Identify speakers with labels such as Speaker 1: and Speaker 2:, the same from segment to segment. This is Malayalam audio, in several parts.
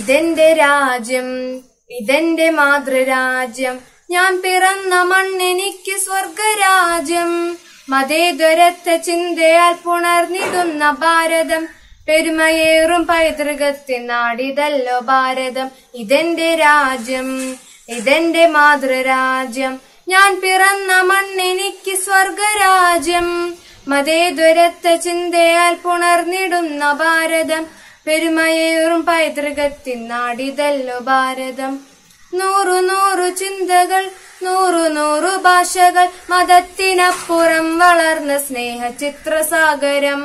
Speaker 1: ഇതെന്റെ രാജ്യം ഇതെന്റെ മാതൃരാജ്യം ഞാൻ പിറന്ന മണ്ണെനിക്ക് സ്വർഗരാജ്യം മതേതരത്വ ചിന്തയാൽ പുണർന്നിടുന്ന ഭാരതം പെരുമയേറും പൈതൃകത്തിൻ നാടിതല്ലോ ഭാരതം ഇതെന്റെ രാജ്യം ഇതെന്റെ മാതൃരാജ്യം ഞാൻ പിറന്ന മണ്ണെനിക്ക് സ്വർഗരാജ്യം മതേതരത്വ ചിന്തയാൽ പുണർന്നിടുന്ന ഭാരതം പെരുമയേറും പൈതൃകത്തിൻ നാടിതല്ലോ ഭാരതം നൂറു നൂറു ചിന്തകൾ നൂറു നൂറു ഭാഷകൾ മതത്തിനപ്പുറം വളർന്ന സ്നേഹ ചിത്രസാഗരം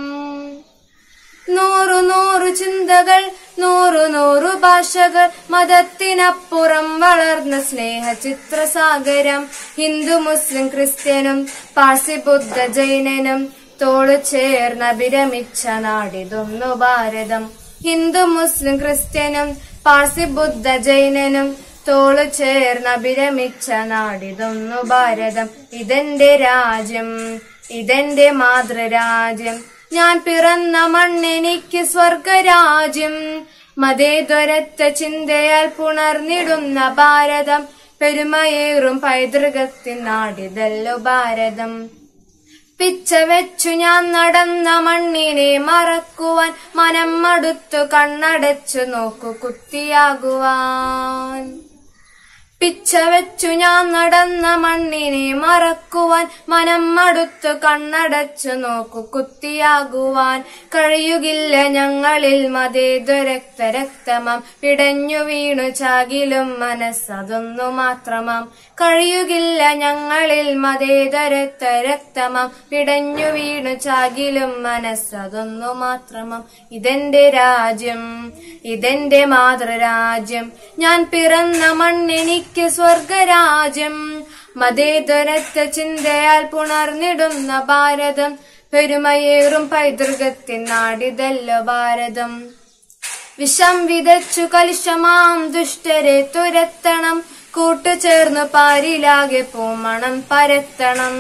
Speaker 1: നൂറു നൂറു ചിന്തകൾ നൂറു നൂറു ഭാഷകൾ മതത്തിനപ്പുറം വളർന്ന സ്നേഹ ചിത്രസാഗരം ഹിന്ദു മുസ്ലിം ക്രിസ്ത്യനും പാഴ്സി ബുദ്ധ ജൈനനും തോളു ചേർന്ന വിരമിച്ച നാടിതൊന്നു ഭാരതം ഹിന്ദു മുസ്ലിം ക്രിസ്ത്യനും പാഴ്സി ബുദ്ധ ജൈനനും തോളു ചേർന്ന വിരമിച്ച നാടിതൊന്നു ഭാരതം ഇതെന്റെ രാജ്യം ഇതെന്റെ മാതൃരാജ്യം ഞാൻ പിറന്ന മണ്ണെനിക്ക് സ്വർഗരാജ്യം മതേതരത്വ ചിന്തയാൽ പുണർന്നിടുന്ന ഭാരതം പെരുമയേറും പൈതൃകത്തിൻ നാടിതല്ലോ ഭാരതം പിച്ച വെച്ചു ഞാൻ നടന്ന മണ്ണിനെ മറക്കുവാൻ മനം മടുത്തു കണ്ണടച്ചു നോക്കു കുത്തിയാകുവാൻ പിച്ച വെച്ചു ഞാൻ നടന്ന മണ്ണിനെ മറക്കുവാൻ മനം മടുത്തു കണ്ണടച്ചു നോക്കു കുത്തിയാകുവാൻ കഴിയുകില്ല ഞങ്ങളിൽ മതേതുരക്ത രക്തമാം പിടഞ്ഞു വീണു ചാകിലും മനസ്സതൊന്നു മാത്രമാം കഴിയുകില്ല ഞങ്ങളിൽ മതേതരക്ത രക്തമാം പിടഞ്ഞു വീണു ചാകിലും മനസ്സതൊന്നു മാത്രമാം ഇതെന്റെ രാജ്യം ഇതെന്റെ മാതൃരാജ്യം ഞാൻ പിറന്ന മണ്ണെനിക്ക് സ്വർഗരാജ്യം മതേതരത്വ ചിന്തയാൽ പുണർന്നിടുന്ന ഭാരതം പെരുമയേറും പൈതൃകത്തിൻ നാടിതല്ലോ ഭാരതം വിഷം വിതച്ചു കലുഷമാം ദുഷ്ടരെ തുരത്തണം കൂട്ടുചേർന്നു പാരിലാകെ പൂമണം പരത്തണം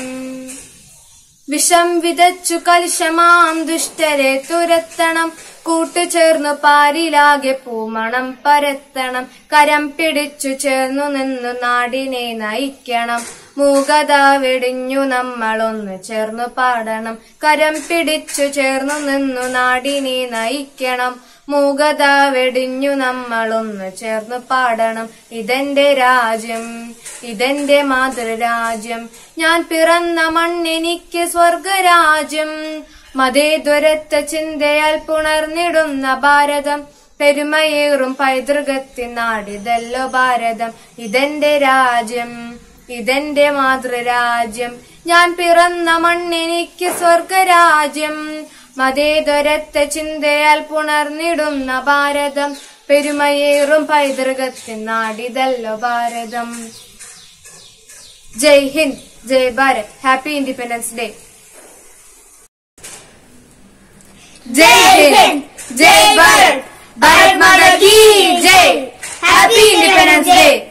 Speaker 1: വിഷം വിതച്ചു കലുഷമാം ദുഷ്ടരെ തുരത്തണം കൂട്ടുചേർന്നു പാരിലാകെ പൂമണം പരത്തണം കരം പിടിച്ചു ചേർന്നു നിന്നു നാടിനെ നയിക്കണം മൂകത വെടിഞ്ഞു നമ്മളൊന്നു ചേർന്നു പാടണം കരം പിടിച്ചു ചേർന്നു നിന്നു നാടിനെ നയിക്കണം മൂകത വെടിഞ്ഞു നമ്മളൊന്നു ചേർന്നു പാടണം ഇതെന്റെ രാജ്യം ഇതെന്റെ മാതൃരാജ്യം ഞാൻ പിറന്ന മണ്ണെനിക്ക് സ്വർഗരാജ്യം മതേതുരത്വ ചിന്തയാൽ പുണർന്നിടുന്ന ഭാരതം പെരുമയേറും പൈതൃകത്തിൻ നാടിതല്ലോ ഭാരതം ഇതെന്റെ രാജ്യം ഇതെന്റെ മാതൃരാജ്യം ഞാൻ പിറന്ന മണ്ണെനിക്ക് സ്വർഗരാജ്യം മതേതരത്വ ചിന്തയാൽ പുണർന്നിടുന്ന ഭാരതം പെരുമയേറും പൈതൃകത്തിൻ നാടിതല്ലോ Bharatam Jai Hind Jai Bharat happy independence day Jai Hind जय भारत भारत माता की जय हैप्पी इंडिपेंडेंस डे